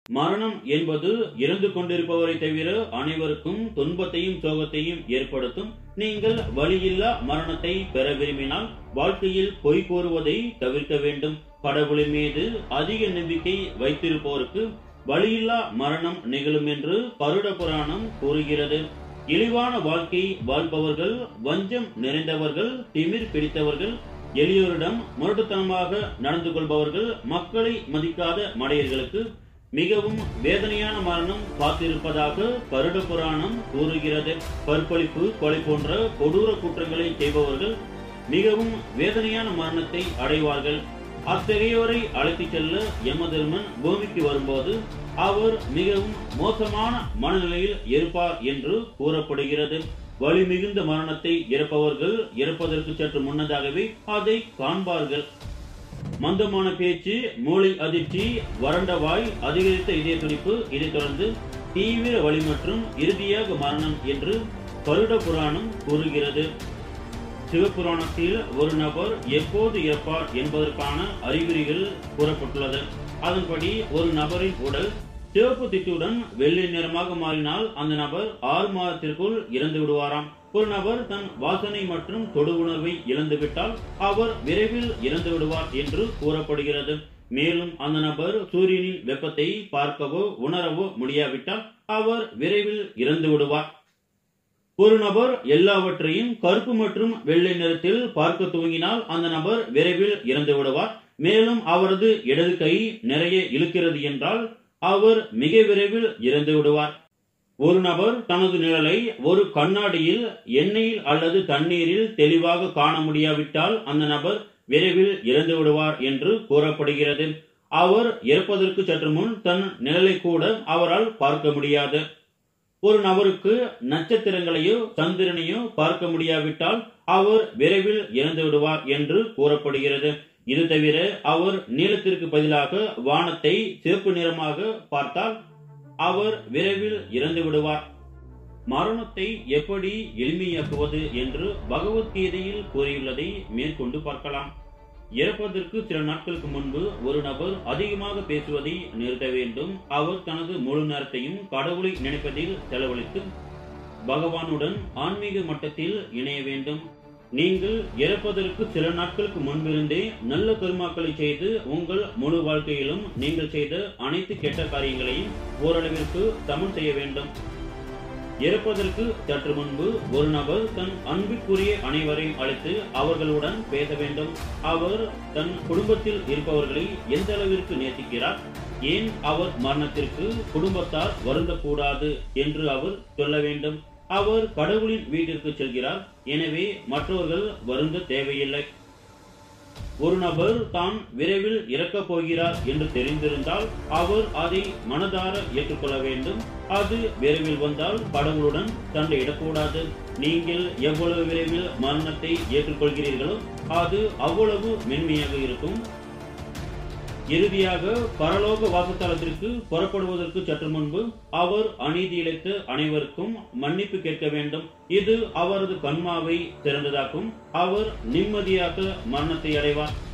மரணம் என்பது இறந்து கொண்டிருப்பவரை தவிர அனைவருக்கும் துன்பத்தையும் சோகத்தையும் ஏற்படுத்தும் நீங்கள் வழியில்லா மரணத்தை பெற விரும்பினால் வாழ்க்கையில் பொய் கூறுவதை தவிர்க்க வேண்டும் கடவுளின் மீது அதிக நம்பிக்கை வைத்திருப்போருக்கு வழியில்லா மரணம் நிகழும் என்று கருட புராணம் கூறுகிறது இழிவான வாழ்க்கை வாழ்பவர்கள் வஞ்சம் நிறைந்தவர்கள் திமிர் பிடித்தவர்கள் எளியோரிடம் முரட்டுத்தனமாக நடந்து கொள்பவர்கள் மக்களை மதிக்காத மடையர்களுக்கு மிகவும் வேதனையான மரணம் காத்திருப்பதாக கருட புராணம் கூறுகிறது கற்பழிப்பு கொலை போன்ற கொடூர குற்றங்களை செய்பவர்கள் மிகவும் வேதனையான மரணத்தை அடைவார்கள் அத்தகையோரை அழைத்துச் செல்ல யமதர்மன் பூமிக்கு வரும்போது அவர் மிகவும் மோசமான மனநிலையில் இருப்பார் என்று கூறப்படுகிறது வலி மிகுந்த மரணத்தை இறப்பவர்கள் இறப்பதற்கு சற்று முன்னதாகவே அதை காண்பார்கள் மந்தமான பேச்சு மூளை அதிர்ச்சி வறண்ட வாய் அதிகரித்த இதய துடிப்பு இதைத் தொடர்ந்து தீவிர வலி மற்றும் இறுதியாக மரணம் என்று கருட புராணம் கூறுகிறது சிவபுராணத்தில் ஒரு நபர் எப்போது இறப்பார் என்பதற்கான அறிகுறிகள் கூறப்பட்டுள்ளது அதன்படி ஒரு நபரின் உடல் சிவப்பு திட்டுடன் வெள்ளை நிறமாக மாறினால் அந்த நபர் ஆறு மாதத்திற்குள் இறந்து விடுவாராம் ஒரு நபர் தன் வாசனை மற்றும் தொடு உணர்வை இழந்துவிட்டால் அவர் விரைவில் இறந்து விடுவார் என்று கூறப்படுகிறது மேலும் அந்த நபர் சூரியனின் வெப்பத்தை பார்க்கவோ உணரவோ முடியாவிட்டால் அவர் விரைவில் இறந்து விடுவார் ஒரு நபர் எல்லாவற்றையும் கருப்பு மற்றும் வெள்ளை நிறத்தில் பார்க்க துவங்கினால் அந்த நபர் விரைவில் இறந்து விடுவார் மேலும் அவரது இடது கை நிறைய இழுக்கிறது என்றால் அவர் மிக விரைவில் இறந்து விடுவார் ஒரு நபர் தனது நிழலை ஒரு கண்ணாடியில் எண்ணெயில் அல்லது தண்ணீரில் தெளிவாக காண முடியாவிட்டால் அந்த நபர் விரைவில் இறந்து விடுவார் என்று கூறப்படுகிறது அவர் இறப்பதற்கு சற்று முன் தன் நிழலை கூட அவரால் பார்க்க முடியாது ஒரு நபருக்கு நட்சத்திரங்களையோ சந்திரனையோ பார்க்க முடியாவிட்டால் அவர் விரைவில் இறந்து விடுவார் என்று கூறப்படுகிறது இது தவிர அவர் நீளத்திற்கு பதிலாக வானத்தை சிவப்பு நிறமாக பார்த்தால் அவர் விரைவில் இறந்து விடுவார் மரணத்தை எப்படி எளிமையாக்குவது என்று பகவத்கீதையில் கூறியுள்ளதை மேற்கொண்டு பார்க்கலாம் இறப்பதற்கு சில நாட்களுக்கு முன்பு ஒரு நபர் அதிகமாக பேசுவதை நிறுத்த வேண்டும் அவர் தனது முழு நேரத்தையும் கடவுளை நினைப்பதில் செலவழித்து பகவானுடன் ஆன்மீக மட்டத்தில் இணைய வேண்டும் நீங்கள் இறப்பதற்கு சில நாட்களுக்கு முன்பிருந்தே நல்ல கருமாக்களை செய்து உங்கள் முழு வாழ்க்கையிலும் நீங்கள் செய்த அனைத்து கெட்ட காரியங்களையும் ஓரளவிற்கு சமன் செய்ய வேண்டும் இறப்பதற்கு சற்று முன்பு ஒரு நபர் தன் அன்பிற்குரிய அனைவரையும் அழைத்து அவர்களுடன் பேச வேண்டும் அவர் தன் குடும்பத்தில் இருப்பவர்களை எந்த அளவிற்கு நேசிக்கிறார் ஏன் அவர் மரணத்திற்கு குடும்பத்தார் வருந்தக்கூடாது என்று அவர் சொல்ல வேண்டும் அவர் கடவுளின் வீட்டிற்கு செல்கிறார் எனவே மற்றவர்கள் வருந்த தேவையில்லை ஒரு நபர் தான் விரைவில் இறக்கப் போகிறார் என்று தெரிந்திருந்தால் அவர் அதை மனதார ஏற்றுக்கொள்ள வேண்டும் அது விரைவில் வந்தால் கடவுளுடன் சண்டையிடக்கூடாது நீங்கள் எவ்வளவு விரைவில் மரணத்தை ஏற்றுக்கொள்கிறீர்களோ அது அவ்வளவு மென்மையாக இருக்கும் இறுதியாக பரலோக வாசஸ்தலத்திற்கு புறப்படுவதற்கு சற்று முன்பு அவர் அநீதி இழைத்த அனைவருக்கும் மன்னிப்பு கேட்க வேண்டும் இது அவரது கண்மாவை திறந்ததாக்கும் அவர் நிம்மதியாக மரணத்தை அடைவார்